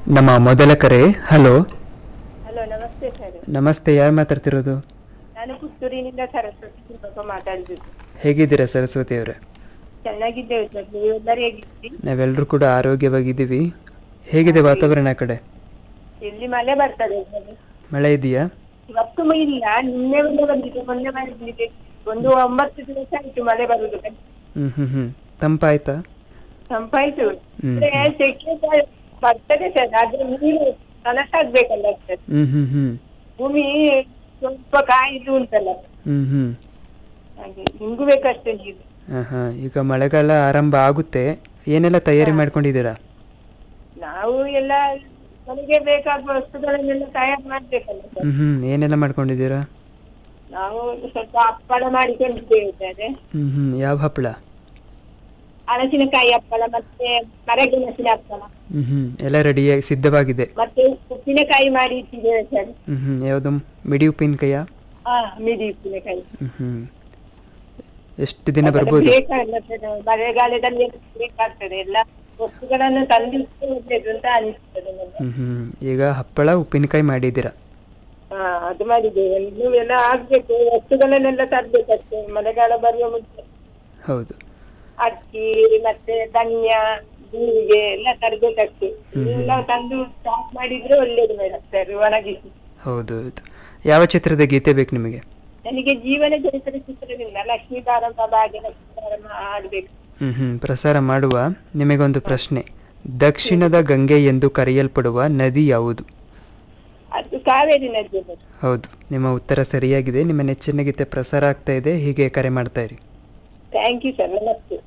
ನಮ್ಮ ಮೊದಲ ಕರೆ ಹಲೋ ಹಲೋ ನಮಸ್ತೆ ಸರ್ ನಮಸ್ತೆ ಯಾರು ಮಾತಾಡ್ತಿರೋದು ನಾನು ಪುತ್ತೂರಿನಿಂದ ಸರಸ್ವತಿ ಶಿಲ್ಪಕ ಮಾತಾಡ್ತಿದ್ದು ಹೇಗಿದ್ದೀರಾ ಸರಸ್ವತಿ ಅವರೇ ಚೆನ್ನಾಗಿದ್ದೇವೆ ಸರ್ ನೀವೆಲ್ಲರೂ ಹೇಗಿದ್ದೀರಿ ನಾವೆಲ್ಲರೂ ಕೂಡ ಆರೋಗ್ಯವಾಗಿದ್ದೀವಿ ಹೇಗಿದೆ ವಾತಾವರಣ ಆ ಕಡೆ ಎಲ್ಲಿ ಮಳೆ ಬರ್ತದೆ ಸರ್ ಮಳೆ ಇದೆಯಾ ಇವತ್ತು ಇಲ್ಲ ನಿನ್ನೆ ಒಂದು ಬಂದಿದೆ ಮೊನ್ನೆ ಬಂದಿದೆ ಒಂದು ಒಂಬತ್ತು ದಿವಸ ಆಯ್ತು ಮಳೆ ಬರುದು ಹ್ಞೂ ಹ್ಞೂ ಹ್ಞೂ ತಂಪಾಯ್ತಾ ತಂಪಾಯ್ತು ಹ್ಮ್. ಅಂದ್ರೆ ಸೆಕೆ ಸ- ಬರ್ತದೆ ಸರ್ ಆದ್ರೆ ನೀರು ಕನಸಾಗ್ಬೇಕಲ್ಲ ಸರ್ ಹ್ಞೂ ಹ್ಞೂ ಹ್ಞೂ ಭೂಮಿ ಸ್ವಲ್ಪ ಕಾಯ್ದು ಉಂಟಲ್ಲ ಹ್ಞೂ ಹ್ಞೂ ಹಾಗೆ ನಿಮ್ಗೂ ಬೇಕಷ್ಟೇ ನೀರು ಹಾಂ ಹಾಂ ಈಗ ಮಳೆಗಾಲ ಆರಂಭ ಆಗುತ್ತೆ ಏನೆಲ್ಲ ತಯಾರಿ ಮಾಡ್ಕೊಂಡಿದ್ದೀರಾ ನಾವು ಎಲ್ಲ ಮನೆಗೆ ಬೇಕಾಗುವ ವಸ್ತುಗಳನ್ನೆಲ್ಲ ತಯಾರು ಮಾಡ್ಬೇಕಲ್ಲ ಸರ್ ಹ್ಞೂ ಹ್ಞೂ ಏನೆಲ್ಲ ಮಾಡ್ಕೊಂಡಿದ್ದೀರಾ ನಾವು ಸ್ವಲ್ಪ ಹಪ್ಪಳ ಮಾಡಿಕೊಂಡಿದ್ದೇವೆ ಸರ್ ಹ್ಞೂ ಹ್ಞೂ ಯಾವ ಹಪ್ಪಳ ಹಲಸಿನಕಾಯಿ ಹಪ್ಪಳ ಮತ್ತೆ ಮರಗೆಣಸಿನ ಹಪ್ಪಳ ಹ್ಞೂ ಹ್ಞೂ ಎಲ್ಲ ರೆಡಿಯಾಗಿ ಸಿದ್ಧವಾಗಿದೆ ಮತ್ತೆ ಉಪ್ಪಿನಕಾಯಿ ಮಾಡಿ ಇಟ್ಟಿದ್ದೇವೆ ಸರ್ ಹ್ಞೂ ಹ್ಞೂ ಯಾವುದು ಮಿಡಿ ಉಪ್ಪಿನಕಾಯ ಹಾ ಮಿಡಿ ಉಪ್ಪಿನಕಾಯಿ ಹ್ಞೂ ಹ್ಞೂ ಎಷ್ಟು ದಿನ ಬರ್ಬೋದು ಬೇಕಲ್ಲ ಸರ್ ಮಳೆಗಾಲದಲ್ಲಿ ಬೇಕಾಗ್ತದೆ ಎಲ್ಲ ವಸ್ತುಗಳನ್ನು ತಂದಿಟ್ಟು ಒಳ್ಳೇದು ಅಂತ ಅನಿಸ್ತದೆ ನನಗೆ ಹ್ಞೂ ಹ್ಞೂ ಈಗ ಹಪ್ಪಳ ಉಪ್ಪಿನಕಾಯಿ ಮಾಡಿದ್ದೀರಾ ಹಾ ಅದು ಮಾಡಿದ್ದೇವೆ ಇನ್ನು ಎಲ್ಲ ಆಗ್ಬೇಕು ವಸ್ತುಗಳನ್ನೆಲ್ಲ ತರ್ಬೇಕಷ್ಟೇ ಮಳೆಗಾಲ ಬರುವ ಮುಂಚೆ ಹೌದು ಅಕ್ಕಿ ಮತ್ತೆ ಧನ್ಯ ಜೀರಿಗೆ ಎಲ್ಲ ತರ್ಬೇಕಷ್ಟೇ ಎಲ್ಲ ತಂದು ಸ್ಟಾಕ್ ಮಾಡಿದ್ರೆ ಒಳ್ಳೇದು ಮೇಡಮ್ ಸರ್ ಒಣಗಿಸಿ ಹೌದು ಹೌದು ಯಾವ ಚಿತ್ರದ ಗೀತೆ ಬೇಕು ನಿಮಗೆ ನನಗೆ ಜೀವನ ಚರಿತ್ರೆ ಚಿತ್ರದಿಂದ ಲಕ್ಷ್ಮೀದಾರಮ್ಮ ಭಾಗ್ಯ ಲಕ್ಷ್ಮೀದಾರಮ್ಮ ಆಡ್ಬೇಕು ಹ್ಞೂ ಹ್ಞೂ ಪ್ರಸಾರ ಮಾಡುವ ನಿಮಗೊಂದು ಪ್ರಶ್ನೆ ದಕ್ಷಿಣದ ಗಂಗೆ ಎಂದು ಕರೆಯಲ್ಪಡುವ ನದಿ ಯಾವುದು ಅದು ಕಾವೇರಿ ನದಿ ಅದು. ಹೌದು ನಿಮ್ಮ ಉತ್ತರ ಸರಿಯಾಗಿದೆ ನಿಮ್ಮ ನೆಚ್ಚಿನ ಗೀತೆ ಪ್ರಸಾರ ಆಗ್ತಾ ಇದೆ ಹೀಗೆ ಕರೆ ಮಾಡ್ತಾ ಇರಿ ಥ್ಯಾಂಕ್ ಯು ಸರ್ ನಮಸ್ತೆ